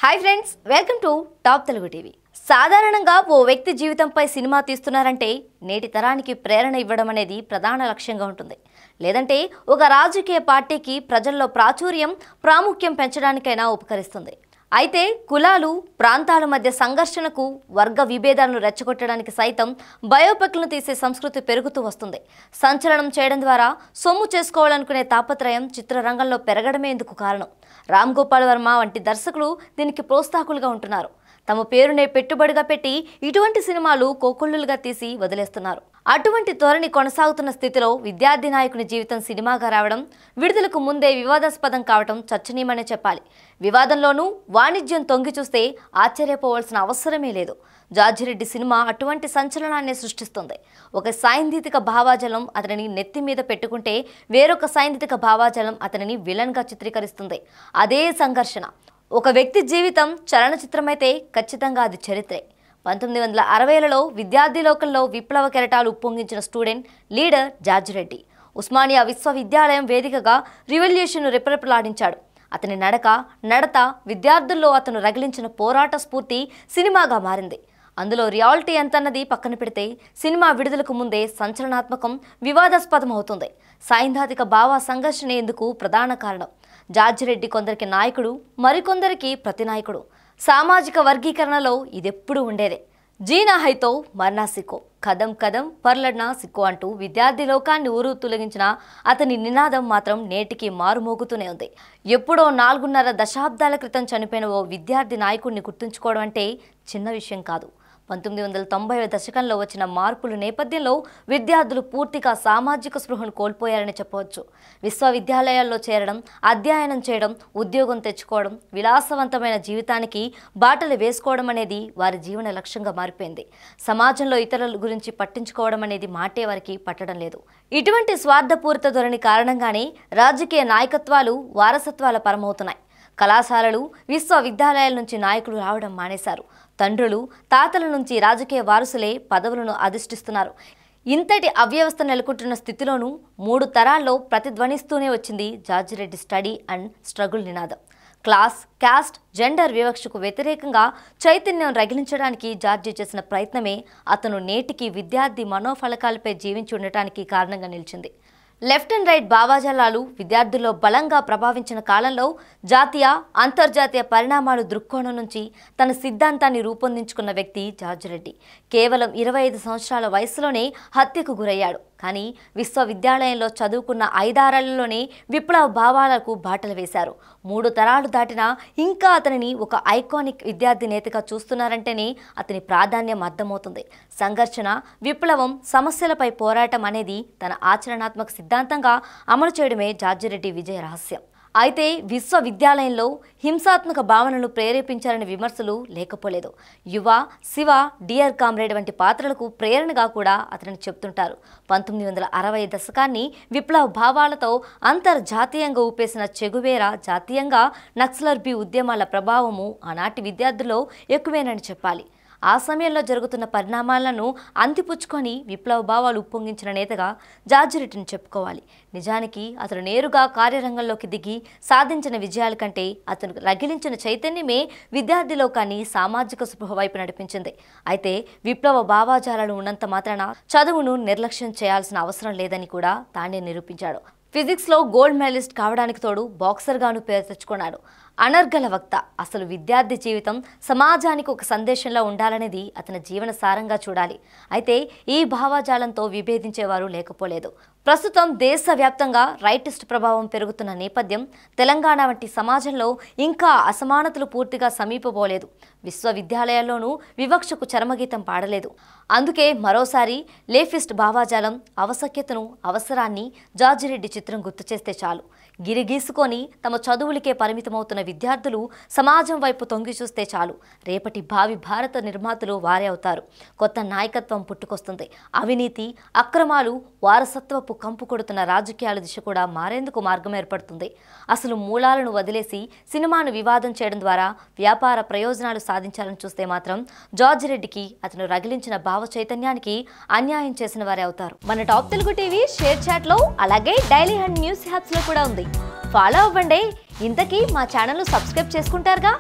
Hi friends welcome to top Telugu TV సాధారణంగా ఓ వ్యక్తి జీవితంపై సినిమా తీస్తున్నారంటే నేటి తరానికి ప్రేరణ ఇవ్వడం అనేది ప్రధాన లక్ష్యంగా ఉంటుంది లేదంటే ఒక రాజకీయ పార్టీకి ప్రజల్లో ప్రాచుర్యం ప్రాముఖ్యం పెంచడానికైనా ఉపకరిస్తుంది అయితే కులాలు ప్రాంతాల మధ్య సంఘర్షణకు వర్గ విభేదాలను రెచ్చగొట్టడానికి సైతం బయోపిక్లను తీసే సంస్కృతి పెరుగుతూ వస్తుంది సంచలనం చేయడం ద్వారా సొమ్ము చేసుకోవాలనుకునే తాపత్రయం చిత్రరంగంలో పెరగడమే ఇందుకు కారణం రామ్ గోపాల్ వర్మ వంటి దర్శకులు దీనికి ప్రోత్సాహకులుగా ఉంటున్నారు తమ పేరునే పెట్టుబడిగా పెట్టి ఇటువంటి సినిమాలు కోకొల్లులుగా తీసి వదిలేస్తున్నారు అటువంటి ధోరణి కొనసాగుతున్న స్థితిలో విద్యార్థి నాయకుని జీవితం సినిమాగా రావడం విడుదలకు ముందే వివాదాస్పదం కావడం చర్చనీయమనే చెప్పాలి వివాదంలోనూ వాణిజ్యం తొంగి చూస్తే ఆశ్చర్యపోవాల్సిన అవసరమే లేదు జార్జిరెడ్డి సినిమా అటువంటి సంచలనాన్ని సృష్టిస్తుంది ఒక సైంధిక భావాజలం అతనిని నెత్తి మీద పెట్టుకుంటే వేరొక సైంధిక భావాజలం అతనిని విలన్గా చిత్రీకరిస్తుంది అదే సంఘర్షణ ఒక వ్యక్తి జీవితం చలనచిత్రమైతే ఖచ్చితంగా అది చరిత్రే పంతొమ్మిది వందల అరవైలలో విద్యార్థి లోకంలో విప్లవ కెరటాలు ఉప్పొంగించిన స్టూడెంట్ లీడర్ జార్జిరెడ్డి ఉస్మానియా విశ్వవిద్యాలయం వేదికగా రివల్యూషన్ రెపరెపలాడించాడు అతని నడక నడత విద్యార్థుల్లో అతను రగిలించిన పోరాట స్ఫూర్తి సినిమాగా మారింది అందులో రియాలిటీ ఎంతన్నది పక్కన పెడితే సినిమా విడుదలకు ముందే సంచలనాత్మకం వివాదాస్పదం అవుతుంది సైద్ధాంతిక భావ సంఘర్షణ ఎందుకు ప్రధాన కారణం జార్జిరెడ్డి కొందరికి నాయకుడు మరికొందరికి ప్రతినాయకుడు సామాజిక వర్గీకరణలో ఇదెప్పుడూ ఉండేదే జీనా హైతో మర్నా సిక్కో కదం కదం పర్లడ్నా సిక్కో అంటూ విద్యార్థి లోకాన్ని ఊరు తొలగించిన అతని నినాదం మాత్రం నేటికి మారుమోగుతూనే ఉంది ఎప్పుడో నాలుగున్నర దశాబ్దాల క్రితం చనిపోయిన ఓ విద్యార్థి నాయకుడిని గుర్తుంచుకోవడం అంటే చిన్న విషయం కాదు పంతొమ్మిది వందల తొంభై దశకంలో వచ్చిన మార్పుల నేపథ్యంలో విద్యార్థులు పూర్తిగా సామాజిక స్పృహను కోల్పోయారని చెప్పవచ్చు విశ్వవిద్యాలయాల్లో చేరడం అధ్యయనం చేయడం ఉద్యోగం తెచ్చుకోవడం విలాసవంతమైన జీవితానికి బాటలు వేసుకోవడం అనేది వారి జీవన లక్ష్యంగా మారిపోయింది సమాజంలో ఇతరుల గురించి పట్టించుకోవడం అనేది మాటే వారికి పట్టడం లేదు ఇటువంటి స్వార్థపూరిత ధోరణి కారణంగానే రాజకీయ నాయకత్వాలు వారసత్వాల పరమవుతున్నాయి కళాశాలలు విశ్వవిద్యాలయాల నుంచి నాయకులు రావడం మానేశారు తండ్రులు తాతల నుంచి రాజకీయ వారసులే పదవులను అధిష్ఠిస్తున్నారు ఇంతటి అవ్యవస్థ నెలకొంటున్న స్థితిలోనూ మూడు తరాల్లో ప్రతిధ్వనిస్తూనే వచ్చింది జార్జిరెడ్డి స్టడీ అండ్ స్ట్రగుల్ నినాదం క్లాస్ క్యాస్ట్ జెండర్ వివక్షకు వ్యతిరేకంగా చైతన్యం రగిలించడానికి జార్జి చేసిన ప్రయత్నమే అతను నేటికి విద్యార్థి మనోఫలకాలపై జీవించి ఉండటానికి కారణంగా నిలిచింది లెఫ్ట్ అండ్ రైట్ భావాజాలాలు విద్యార్థుల్లో బలంగా ప్రభావించిన కాలంలో జాతీయ అంతర్జాతీయ పరిణామాలు దృక్కోణం నుంచి తన సిద్ధాంతాన్ని రూపొందించుకున్న వ్యక్తి జార్జ్ రెడ్డి కేవలం ఇరవై ఐదు సంవత్సరాల వయసులోనే హత్యకు గురయ్యాడు కానీ విశ్వవిద్యాలయంలో చదువుకున్న ఐదారేళ్లలోనే విప్లవ భావాలకు బాటలు వేశారు మూడు తరాలు దాటినా ఇంకా అతనిని ఒక ఐకానిక్ విద్యార్థి నేతగా చూస్తున్నారంటేనే అతని ప్రాధాన్యం అర్థమవుతుంది సంఘర్షణ విప్లవం సమస్యలపై పోరాటం అనేది తన ఆచరణాత్మక సిద్ధాంతంగా అమలు చేయడమే జార్జిరెడ్డి విజయ రహస్యం అయితే విశ్వవిద్యాలయంలో హింసాత్మక భావనలు ప్రేరేపించారనే విమర్శలు లేకపోలేదు యువ శివ డియర్ కామ్రేడ్ వంటి పాత్రలకు ప్రేరణగా కూడా అతనిని చెప్తుంటారు పంతొమ్మిది వందల అరవై దశకాన్ని విప్లవ భావాలతో అంతర్జాతీయంగా ఊపేసిన చెగువేరా జాతీయంగా నక్సలర్బీ ఉద్యమాల ప్రభావము ఆనాటి విద్యార్థుల్లో ఎక్కువేనని చెప్పాలి ఆ సమయంలో జరుగుతున్న పరిణామాలను అంతిపుచ్చుకొని విప్లవ భావాలు ఉప్పొంగించిన నేతగా జార్జిరెడ్డిని చెప్పుకోవాలి నిజానికి అతను నేరుగా కార్యరంగంలోకి దిగి సాధించిన విజయాల కంటే అతను రగిలించిన చైతన్యమే విద్యార్థి లోకాన్ని సామాజిక స్పృహ వైపు నడిపించింది అయితే విప్లవ భావాజాలాలు ఉన్నంత మాత్రాన చదువును నిర్లక్ష్యం చేయాల్సిన అవసరం లేదని కూడా తానే నిరూపించాడు ఫిజిక్స్లో గోల్డ్ మెడలిస్ట్ కావడానికి తోడు బాక్సర్గాను పేరు తెచ్చుకున్నాడు అనర్గల వక్త అసలు విద్యార్థి జీవితం సమాజానికి ఒక సందేశంలో ఉండాలనేది అతని జీవన సారంగా చూడాలి అయితే ఈ భావాజాలంతో విభేదించేవారు లేకపోలేదు ప్రస్తుతం దేశవ్యాప్తంగా రైటిస్ట్ ప్రభావం పెరుగుతున్న నేపథ్యం తెలంగాణ వంటి సమాజంలో ఇంకా అసమానతలు పూర్తిగా సమీపబోలేదు విశ్వవిద్యాలయాల్లోనూ వివక్షకు చరమగీతం పాడలేదు అందుకే మరోసారి లేఫిస్ట్ భావాజాలం అవసక్యతను అవసరాన్ని జార్జిరెడ్డి చిత్రం గుర్తు చేస్తే చాలు గిరిగీసుకొని తమ చదువులకే పరిమితమవుతున్న విద్యార్థులు సమాజం వైపు తొంగి చూస్తే చాలు రేపటి భావి భారత నిర్మాతలు వారే అవుతారు కొత్త నాయకత్వం పుట్టుకొస్తుంది అవినీతి అక్రమాలు వారసత్వపు కంపు కొడుతున్న రాజకీయాల దిశ కూడా మారేందుకు మార్గం ఏర్పడుతుంది అసలు మూలాలను వదిలేసి సినిమాను వివాదం చేయడం ద్వారా వ్యాపార ప్రయోజనాలు సాధించాలని చూస్తే మాత్రం జార్జ్ రెడ్డికి అతను రగిలించిన భావ చైతన్యానికి అన్యాయం చేసిన వారే అవుతారు మన top Telugu TV ShareChat లో అలాగే డైలీ హండ్ న్యూస్ హ్యాప్స్ లో కూడా ఉంది ఫాలో అవ్వండి ఇంతకీ మా ఛానల్ సబ్స్క్రైబ్ చేసుకుంటారుగా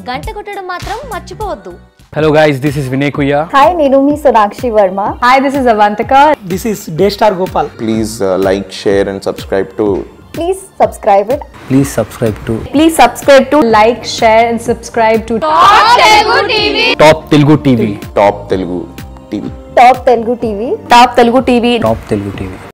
గంట కొట్టడం మాత్రం మర్చిపోవద్దు Hello guys, this is Vinay Kuya. Hi నేను మీ Sonakshi Varma Hi, this is Avantika. This is Daystar Gopal. please uh, like, share, and subscribe to please subscribe it Please subscribe to Please subscribe to like, share, and subscribe to Top Telugu TV. Top Telugu TV. Top Telugu TV Top Telugu TV. Top Telugu TV.